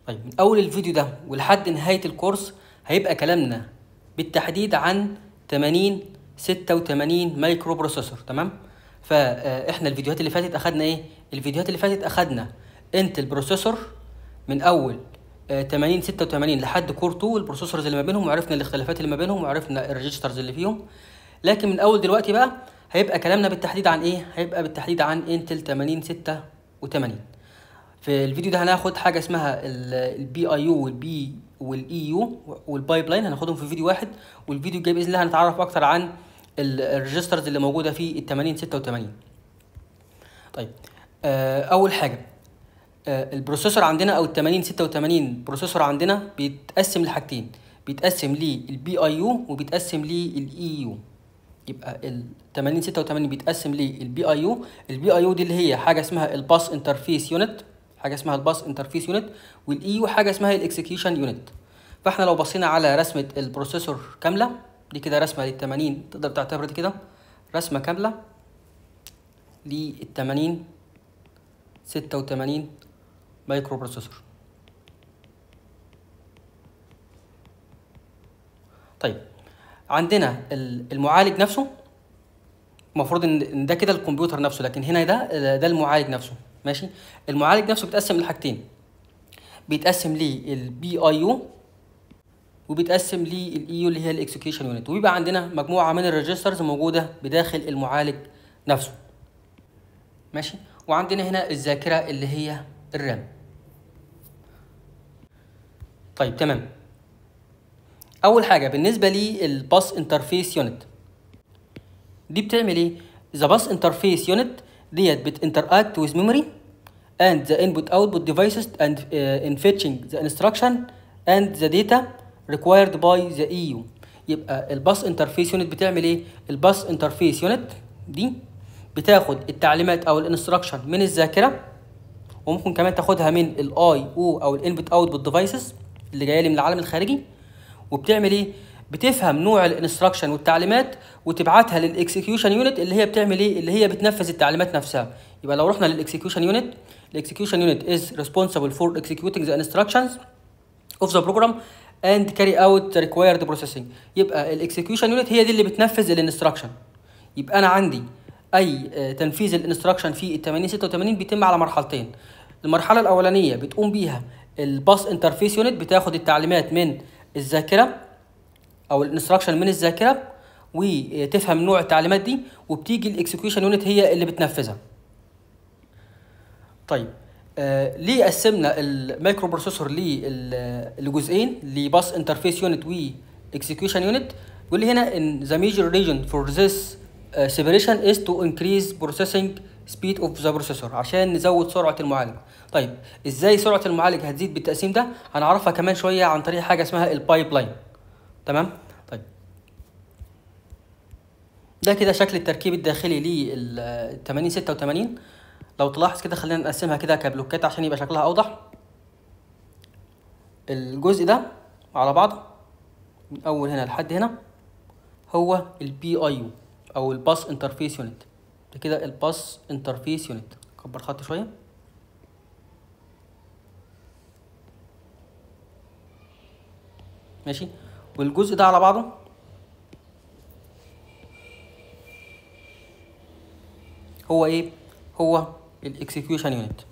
طيب من اول الفيديو ده ولحد نهايه الكورس هيبقى كلامنا بالتحديد عن 80 86 مايكرو بروسيسور تمام فاحنا الفيديوهات اللي فاتت اخدنا ايه الفيديوهات اللي فاتت اخدنا انتل بروسيسور من اول آه، 80 86 لحد كور 2 البروسيسورز اللي ما بينهم وعرفنا الاختلافات اللي ما بينهم وعرفنا الريجسترز اللي فيهم لكن من اول دلوقتي بقى هيبقى كلامنا بالتحديد عن ايه هيبقى بالتحديد عن انتل 80 86 في الفيديو ده هناخد حاجه اسمها البي اي يو والبي والاي يو والبايب لاين هناخدهم في فيديو واحد والفيديو الجاي باذن الله هنتعرف اكتر عن الريجسترز اللي موجوده في ال 80 86 طيب آه، اول حاجه آه، البروسيسور عندنا او ال 80 86 بروسيسور عندنا بيتقسم لحاجتين بيتقسم للبي اي يو وبيتقسم للاي يو يبقى ال 80 86 بيتقسم للبي اي يو البي اي يو دي اللي هي حاجه اسمها الباس انترفيس يونت حاجه اسمها الباس انترفيس يونت والاي يو حاجه اسمها الاكسكيوشن يونت فاحنا لو بصينا على رسمه البروسيسور كامله دي كده رسمه لل 80 تقدر تعتبر دي كده رسمه كامله لل 80 86 مايكرو بروسيسور طيب عندنا ال- المعالج نفسه المفروض ان إن ده كده الكمبيوتر نفسه لكن هنا ده ده المعالج نفسه ماشي المعالج نفسه بيتقسم لحاجتين بيتقسم للبي اي يو وبيتقسم للاي يو اللي هي الاكسكيوشن يونت وبيبقى عندنا مجموعه من الريجسترز موجوده بداخل المعالج نفسه ماشي وعندنا هنا الذاكره اللي هي الرام طيب تمام اول حاجه بالنسبه للباس انترفيس يونت دي بتعمل ايه ذا باس انترفيس يونت ديت بتinteract with memory and the input output devices and uh, in fetching the instruction and the data required by the EU يبقى الباس انترفيس يونت بتعمل ايه الباس انترفيس يونت دي بتاخد التعليمات او الانستراكشن من الذاكره وممكن كمان تاخدها من الاي او او الانبوت اوتبوت ديفايسز اللي جايه لي من العالم الخارجي وبتعمل ايه بتفهم نوع الانستراكشن والتعليمات وتبعتها للاكسكيوشن يونت اللي هي بتعمل ايه اللي هي بتنفذ التعليمات نفسها يبقى لو رحنا للاكسكيوشن يونت الاكسكيوشن يونت is responsible for executing the instructions of the program and carry out the required processing يبقى الاكسكيوشن يونت هي دي اللي بتنفذ الانستراكشن يبقى انا عندي اي آه، تنفيذ الانستراكشن في ال 80 86 بيتم على مرحلتين المرحله الاولانيه بتقوم بيها الباس انترفيس يونت بتاخد التعليمات من الذاكره او الانستراكشن من الذاكره وتفهم نوع التعليمات دي وبتيجي الاكسكيوشن يونت هي اللي بتنفذها طيب آه ليه قسمنا المايكرو بروسيسور لل- لجزئين لباس انترفيس يونت واكسكيوشن يونت بيقول لي هنا ان the major reason for this uh, separation is to increase processing speed of the processor عشان نزود سرعة المعالج طيب ازاي سرعة المعالج هتزيد بالتقسيم ده هنعرفها كمان شوية عن طريق حاجة اسمها البايب لاين تمام طيب ده كده شكل التركيب الداخلي لل 80 86 لو تلاحظ كده خلينا نقسمها كده كبلوكات عشان يبقى شكلها اوضح الجزء ده على بعض من اول هنا لحد هنا هو البي اي يو او الباس انترفيس يونت ده كده الباس انترفيس يونت كبر خط شويه ماشي والجزء ده على بعضه هو ايه هو الاكسكيوشن يونت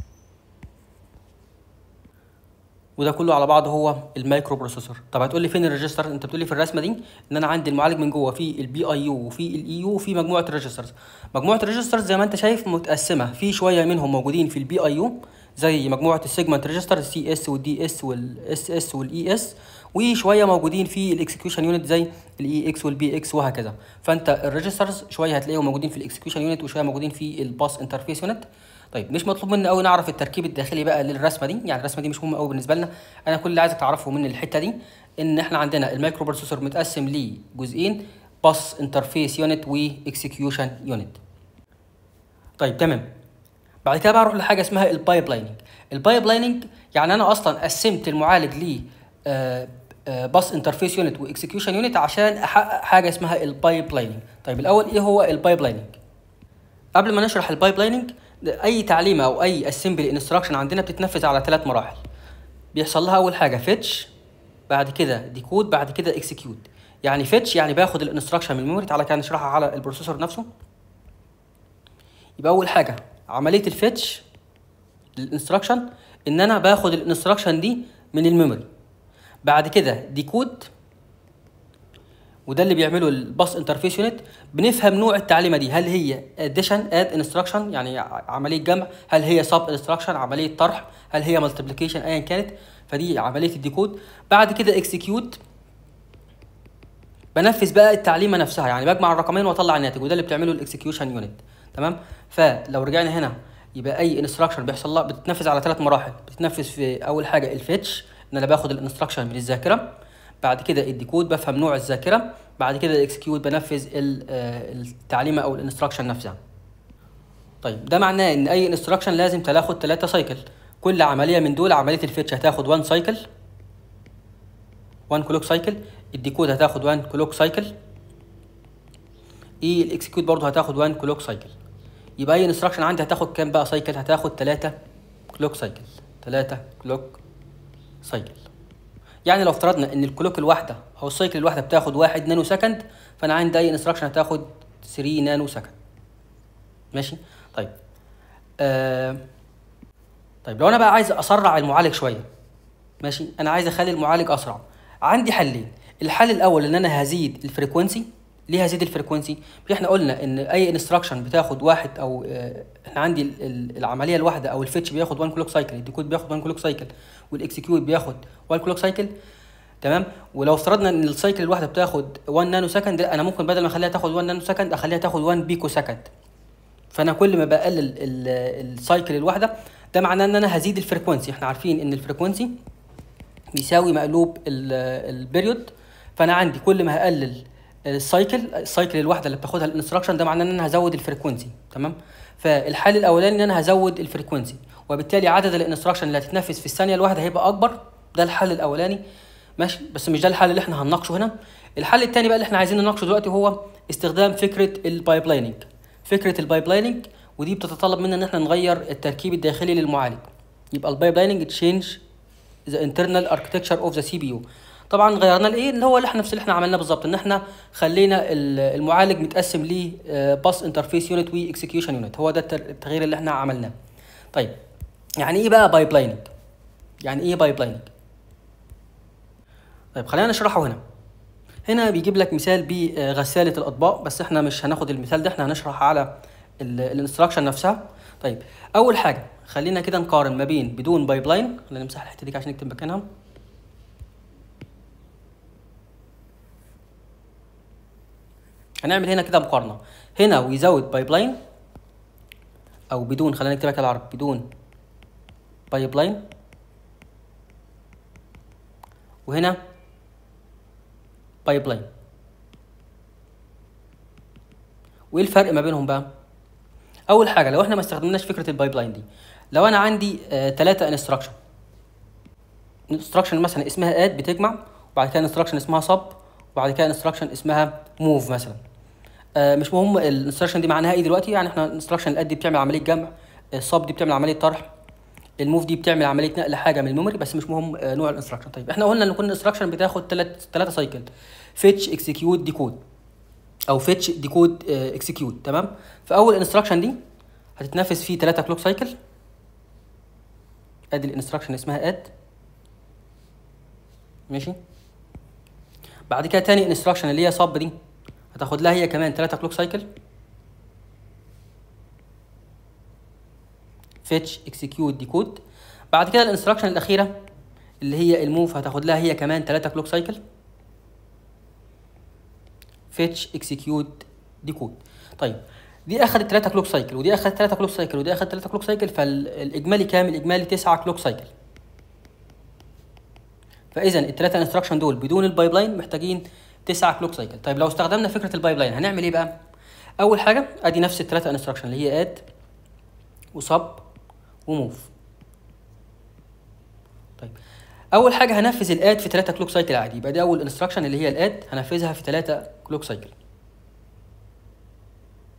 وده كله على بعضه هو المايكرو بروسيسور طب هتقول لي فين الريجستر انت بتقول لي في الرسمه دي ان انا عندي المعالج من جوه في البي اي يو وفي الاي يو وفي مجموعه الريجسترز مجموعه الريجسترز زي ما انت شايف متقسمه في شويه منهم موجودين في البي اي يو زي مجموعه السيجمنت ريجستر السي اس والدي اس والاس اس والاي اس وشويه موجودين في الاكسكيوشن يونت زي الاي اكس والبي اكس وهكذا فانت الريجسترز شويه هتلاقيهم موجودين في الاكسكيوشن يونت وشويه موجودين في الباس انترفيس يونت طيب مش مطلوب مني قوي نعرف التركيب الداخلي بقى للرسمه دي يعني الرسمه دي مش مهمه قوي بالنسبه لنا انا كل اللي عايزك تعرفه من الحته دي ان احنا عندنا المايكرو بروسيسور متقسم لجزئين باس انترفيس يونت واكسكيوشن يونت طيب تمام بعد كده بقى اروح لحاجه اسمها البايب لايننج البايب لايننج يعني انا اصلا قسمت المعالج ل باس انترفيس يونت واكسكيوشن يونت عشان احقق حاجه اسمها البايب لايننج طيب الاول ايه هو البايب لايننج قبل ما نشرح البايب لايننج اي تعليمه او اي اسمبلي انستراكشن عندنا بتتنفذ على ثلاث مراحل بيحصل لها اول حاجه فيتش بعد كده ديكود بعد كده اكسكيوت يعني فيتش يعني باخد الانستراكشن من الميموري تعالى كده نشرحها على البروسيسور نفسه يبقى اول حاجه عمليه الفيتش للانستراكشن ان انا باخد الانستراكشن دي من الميموري بعد كده ديكود وده اللي بيعمله الباص انترفيس يونت بنفهم نوع التعليمه دي هل هي اديشن اد انستراكشن يعني عمليه جمع هل هي سب انستراكشن عمليه طرح هل هي مالتيبليكيشن ايا كانت فدي عمليه الديكود بعد كده اكسكيوت بنفذ بقى التعليمه نفسها يعني بجمع الرقمين واطلع الناتج وده اللي بتعمله الاكسكيوشن يونت تمام فلو رجعنا هنا يبقى اي انستراكشن بيحصل لها بتتنفذ على ثلاث مراحل بتتنفذ في اول حاجه الفيتش ان انا باخد الانستراكشن من الذاكره بعد كده الديكود بفهم نوع الذاكره بعد كده الاكسكيوت بنفذ التعليمه او الانستراكشن نفسها طيب ده معناه ان اي انستراكشن لازم تاخد ثلاثة سايكل كل عمليه من دول عمليه الفيتش هتاخد 1 سايكل 1 كلوك سايكل الديكود هتاخد 1 كلوك سايكل ايه الاكسكيوت برضه هتاخد 1 كلوك سايكل يبقى اي انستراكشن عندي هتاخد كام بقى سايكل هتاخد 3 كلوك سايكل 3 كلوك سايكل يعني لو افترضنا ان الكلوك الواحده او السايكل الواحده بتاخد 1 نانو سكند فانا عندي اي انستراكشن هتاخد 3 نانو سكند ماشي طيب آه طيب لو انا بقى عايز اسرع المعالج شويه ماشي انا عايز اخلي المعالج اسرع عندي حلين الحل الاول ان انا هزيد الفريكونسي ليه هزيد الفريكونسي احنا قلنا ان اي انستراكشن بتاخد واحد او اه احنا عندي ال- ال- العمليه الواحده او الفيتش بياخد 1 كلوك سايكل الديكود بياخد 1 كلوك سايكل والاكسكيوت بياخد 1 كلوك سايكل تمام ولو افترضنا ان السايكل الواحده بتاخد 1 نانو سكند لا انا ممكن بدل ما اخليها تاخد 1 نانو سكند اخليها تاخد 1 بيكو سكند فانا كل ما بقلل ال- السايكل الواحده ده معناه ان انا هزيد الفريكونسي احنا عارفين ان الفريكونسي بيساوي مقلوب ال- البيريود فانا عندي كل ما هقلل السايكل السايكل الواحده اللي بتاخدها الانستراكشن ده معناه ان انا هزود الفريكونسي تمام فالحل الاولاني ان انا هزود الفريكونسي وبالتالي عدد الانستراكشن اللي هتتنفذ في الثانيه الواحده هيبقى اكبر ده الحل الاولاني ماشي بس مش ده الحل اللي احنا هنناقشه هنا الحل الثاني بقى اللي احنا عايزين نناقشه دلوقتي هو استخدام فكره البايب لايننج فكره البايب لايننج ودي بتتطلب منا ان احنا نغير التركيب الداخلي للمعالج يبقى البايب لايننج تشينج ذا internal architecture of the CPU طبعا غيرنا الايه اللي هو اللي احنا نفس اللي احنا عملناه بالظبط ان احنا خلينا ال- المعالج متقسم ل باس انترفيس يونت واكسكيوشن يونت هو ده التر- التغيير اللي احنا عملناه طيب يعني ايه بقى بايب لايننج يعني ايه بايب لايننج طيب خلينا نشرحه هنا هنا بيجيب لك مثال بغسالة الأطباق بس احنا مش هناخد المثال ده احنا هنشرح على الانستراكشن نفسها طيب أول حاجة خلينا كده نقارن ما بين بدون بايب لاين خلينا نمسح الحتة دي عشان نكتب مكانها هنعمل هنا كده مقارنة هنا ويزود بايب لاين أو بدون خلينا نكتبها كده بالعربي بدون بايب لاين وهنا بايب لاين وايه الفرق ما بينهم بقى اول حاجه لو احنا ما استخدمناش فكره البايب لاين دي لو انا عندي ثلاثه انستراكشن انستراكشن مثلا اسمها اد بتجمع وبعد كده انستراكشن اسمها صب وبعد كده انستراكشن اسمها موف مثلا آه مش مهم الانستراكشن دي معناها ايه دلوقتي يعني احنا انستراكشن الاد دي بتعمل عمليه جمع الصب دي بتعمل عمليه طرح الموف دي بتعمل عمليه نقل حاجه من الميموري بس مش مهم آه، نوع الانستراكشن طيب احنا قلنا ان كل انستراكشن بتاخد ثلاث ثلاثه سايكل فيتش اكسكيوت ديكود او فيتش ديكود اكسكيوت تمام فاول انستراكشن دي هتتنفذ فيه ثلاثه كلوك سايكل ادي الانستراكشن اسمها اد ماشي بعد كده تاني انستراكشن اللي هي صب دي هتاخد لها هي كمان ثلاثه كلوك سايكل فيتش اكسكيوت ديكود بعد كده الانستراكشن الاخيره اللي هي الموف هتاخد لها هي كمان 3 كلوك سايكل فيتش اكسكيوت ديكود طيب دي اخذت 3 كلوك سايكل ودي اخذت 3 كلوك سايكل ودي اخذت 3 كلوك سايكل فالاجمالي كام الاجمالي 9 كلوك سايكل فاذا الثلاثه انستراكشن دول بدون البايب لاين محتاجين 9 كلوك سايكل طيب لو استخدمنا فكره البايب لاين هنعمل ايه بقى اول حاجه ادي نفس الثلاثه انستراكشن اللي هي اد وصب وموف طيب اول حاجه هنفذ الاد في 3 كلوك سايكل عادي يبقى دي اول انستراكشن اللي هي الاد هنفذها في 3 كلوك سايكل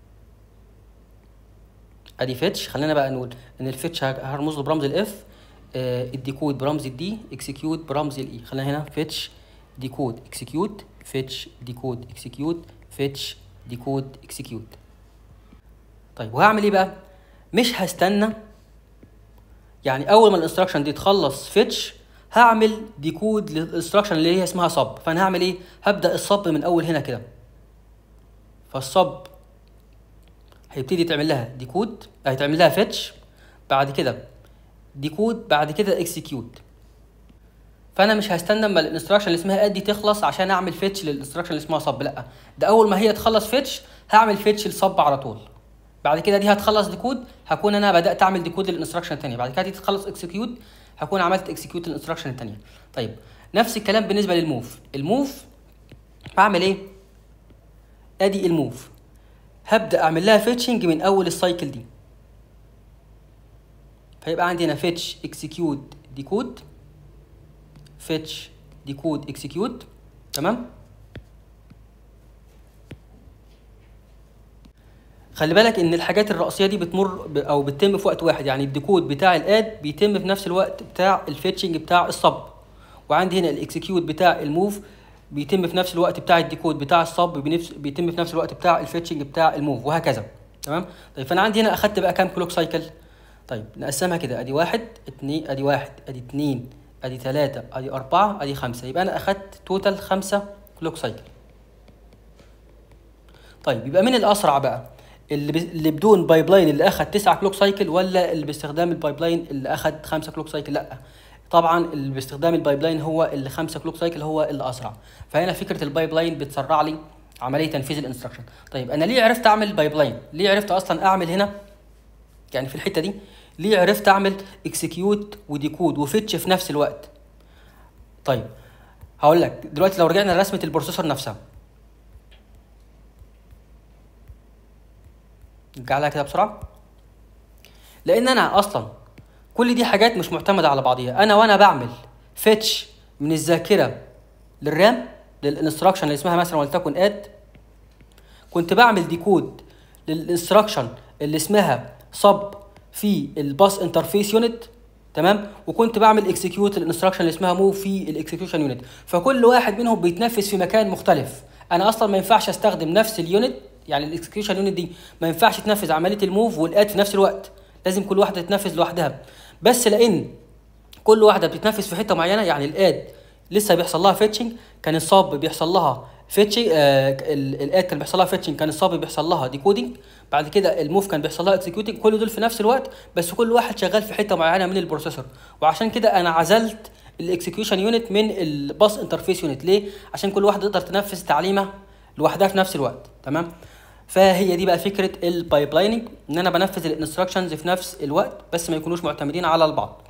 ادي فيتش خلينا بقى نقول ان الفيتش هرمز له برمز الاف آه الديكود برمز الدي اكسكيوت برمز الاي خلينا هنا فيتش ديكود اكسكيوت فيتش ديكود اكسكيوت فيتش ديكود اكسكيوت طيب وهعمل ايه بقى مش هستنى يعني اول ما الانستراكشن دي تخلص فيتش هعمل ديكود للانستراكشن اللي هي اسمها صب فانا هعمل ايه هبدا الصب من اول هنا كده فالصب هيبتدي تعمل لها ديكود هيتعمل لها فيتش بعد كده ديكود بعد كده اكسكيوت فانا مش هستنى اما الانستراكشن اللي اسمها اد دي تخلص عشان اعمل فيتش للانستراكشن اللي اسمها صب لا ده اول ما هي تخلص فيتش هعمل فيتش لصب على طول بعد كده دي هتخلص ديكود هكون انا بدات اعمل ديكود للانستراكشن الثانيه بعد كده دي تخلص اكسكيوت هكون عملت اكسكيوت للانستراكشن الثانيه طيب نفس الكلام بالنسبه للموف الموف بعمل ايه ادي الموف هبدا اعمل لها فيتشنج من اول السايكل دي فيبقى عندي هنا فيتش اكسكيوت ديكود فيتش ديكود اكسكيوت تمام خلي بالك ان الحاجات الرئيسيه دي بتمر ب- او بتتم في وقت واحد يعني الديكود بتاع الاد بيتم في نفس الوقت بتاع الفيتشنج بتاع الصب وعندي هنا الاكسكيوت بتاع الموف بيتم في نفس الوقت بتاع الديكود بتاع الصب بنفس بيتم في نفس الوقت بتاع الفيتشنج بتاع الموف وهكذا تمام طيب فانا عندي هنا اخدت بقى كام كلوك سايكل طيب نقسمها كده ادي واحد اتنين ادي واحد ادي اتنين ادي تلاتة ادي اربعة ادي خمسة يبقى انا اخدت توتال خمسة كلوك سايكل طيب يبقى مين الاسرع بقى اللي, ب... اللي بدون بايب لاين اللي اخد 9 كلوك سايكل ولا اللي باستخدام البايب لاين اللي اخد 5 كلوك سايكل لا طبعا اللي باستخدام البايب لاين هو اللي 5 كلوك سايكل هو اللي اسرع فهنا فكره البايب لاين بتسرع لي عمليه تنفيذ الانستراكشن طيب انا ليه عرفت اعمل بايب لاين ليه عرفت اصلا اعمل هنا يعني في الحته دي ليه عرفت اعمل اكسكيوت وديكود وفيتش في نفس الوقت طيب هقول لك دلوقتي لو رجعنا لرسمه البروسيسور نفسها نرجع لها كده بسرعه لان انا اصلا كل دي حاجات مش معتمده على بعضيها انا وانا بعمل فيتش من الذاكره للرام للانستراكشن اللي اسمها مثلا ولتكن اد كنت بعمل ديكود للانستراكشن اللي اسمها صب في الباس انترفيس يونت تمام وكنت بعمل اكسكيوت الانستراكشن اللي اسمها موف في الاكسكيوشن يونت فكل واحد منهم بيتنفذ في مكان مختلف انا اصلا ما ينفعش استخدم نفس اليونت يعني الاكسكيوشن يونت دي ما ينفعش تنفذ عمليه الموف والاد في نفس الوقت لازم كل واحده تتنفذ لوحدها بس لان كل واحده بتتنفذ في حته معينه يعني الاد لسه بيحصل لها فيتشنج كان الصاب بيحصل لها فيتشنج آه الاد كان بيحصل لها فيتشنج كان الصاب بيحصل لها ديكودنج بعد كده الموف كان بيحصل لها اكسكيوتنج كل دول في نفس الوقت بس كل واحد شغال في حته معينه من البروسيسور وعشان كده انا عزلت الاكسكيوشن يونت من الباس انترفيس يونت ليه عشان كل واحده تقدر تنفذ تعليمه لوحدها في نفس الوقت تمام فهي دي بقى فكره البايب لايننج ان انا بنفذ الانستراكشنز في نفس الوقت بس ما يكونوش معتمدين على البعض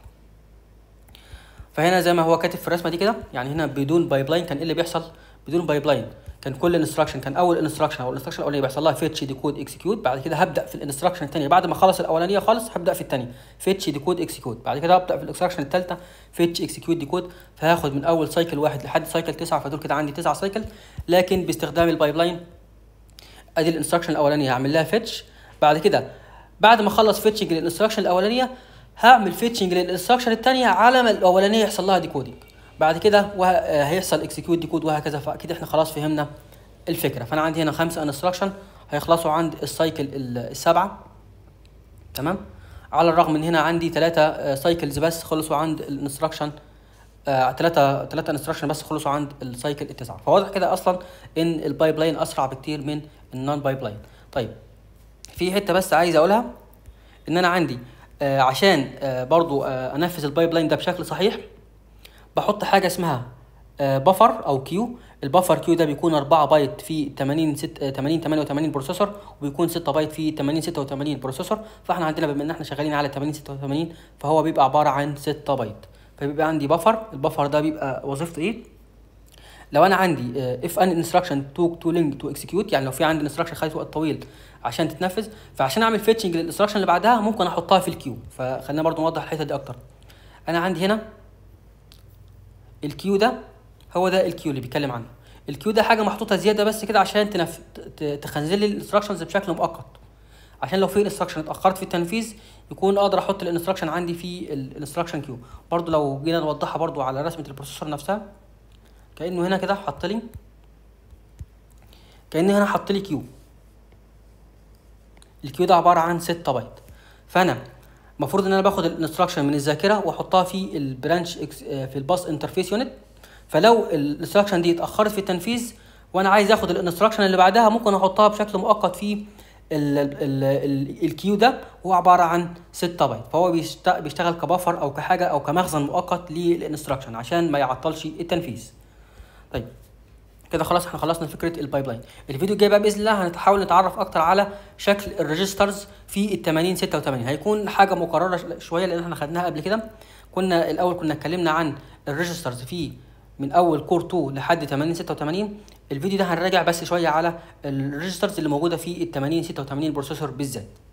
فهنا زي ما هو كاتب في الرسمه دي كده يعني هنا بدون بايب لاين كان ايه اللي بيحصل بدون بايب لاين كان كل انستراكشن كان اول انستراكشن او الانستراكشن الاولانيه بيحصل لها فيتش ديكود اكسكيوت بعد كده هبدا في الانستراكشن الثانيه بعد ما اخلص الاولانيه خالص هبدا في الثانيه فيتش ديكود اكسكيوت بعد كده هبدا في الانستراكشن الثالثه فيتش اكسكيوت ديكود فهاخد من اول سايكل واحد لحد سايكل تسعه فدول كده عندي تسعه سايكل لكن باستخدام البايب لاين ادي الانستراكشن الاولانيه هعمل لها فيتش بعد كده بعد ما اخلص فيتشنج للانستراكشن الاولانيه هعمل فيتشنج للانستراكشن الثانيه على ما الاولانيه يحصل لها ديكودنج بعد كده وه- هيحصل اكسكيوت ديكود وهكذا فاكيد احنا خلاص فهمنا الفكره فانا عندي هنا خمسه انستراكشن هيخلصوا عند السايكل ال- السبعه تمام على الرغم من هنا عندي ثلاثه سايكلز بس خلصوا عند الانستراكشن ثلاثة ثلاثة انستراكشن بس خلصوا عند السايكل التسعة فواضح كده اصلا ان البايب لاين اسرع بكتير من النون بايب لاين طيب في حته بس عايز اقولها ان انا عندي آه عشان آه برضو آه انفذ البايب لاين ده بشكل صحيح بحط حاجه اسمها آه بفر او كيو البفر كيو ده بيكون 4 بايت في 80 6 80 88 بروسيسور وبيكون 6 بايت في 80 86 بروسيسور فاحنا عندنا بما ان احنا شغالين على 80 86 فهو بيبقى عباره عن 6 بايت فبيبقى عندي بفر البفر ده بيبقى وظيفته ايه لو انا عندي اف ان انستراكشن تو تو لينك تو اكسكيوت يعني لو في عندي انستراكشن خدت وقت طويل عشان تتنفذ فعشان اعمل فيتشنج للانستراكشن اللي بعدها ممكن احطها في الكيو فخلينا برضو نوضح الحته دي اكتر انا عندي هنا الكيو ده هو ده الكيو اللي بيتكلم عنه الكيو ده حاجه محطوطه زياده بس كده عشان تنف... ت- تخزن لي الانستراكشنز بشكل مؤقت عشان لو في انستراكشن اتاخرت في التنفيذ يكون اقدر احط الانستراكشن عندي في الانستراكشن كيو برضو لو جينا نوضحها برضو على رسمه البروسيسور نفسها كانه هنا كده حط لي كانه هنا حط لي كيو الكيو ده عباره عن 6 بايت فانا المفروض ان انا باخد الانستراكشن من الذاكره واحطها في البرانش في الباص انترفيس يونت فلو الانستراكشن دي اتاخرت في التنفيذ وانا عايز اخد الانستراكشن اللي بعدها ممكن احطها بشكل مؤقت في الكيو ده هو عباره عن 6 بايت فهو بيشتغل كبفر او كحاجه او كمخزن مؤقت للانستراكشن عشان ما يعطلش التنفيذ طيب كده خلاص احنا خلصنا فكره البايب لاين الفيديو الجاي بقى باذن الله هنحاول نتعرف اكتر على شكل الريجسترز في ال 80 86 هيكون حاجه مكرره شويه لان احنا خدناها قبل كده كنا الاول كنا اتكلمنا عن الريجسترز في من اول كور 2 لحد 80 86 الفيديو ده هنراجع بس شويه على الريجسترز اللي موجوده في ال 80 86 بروسيسور بالذات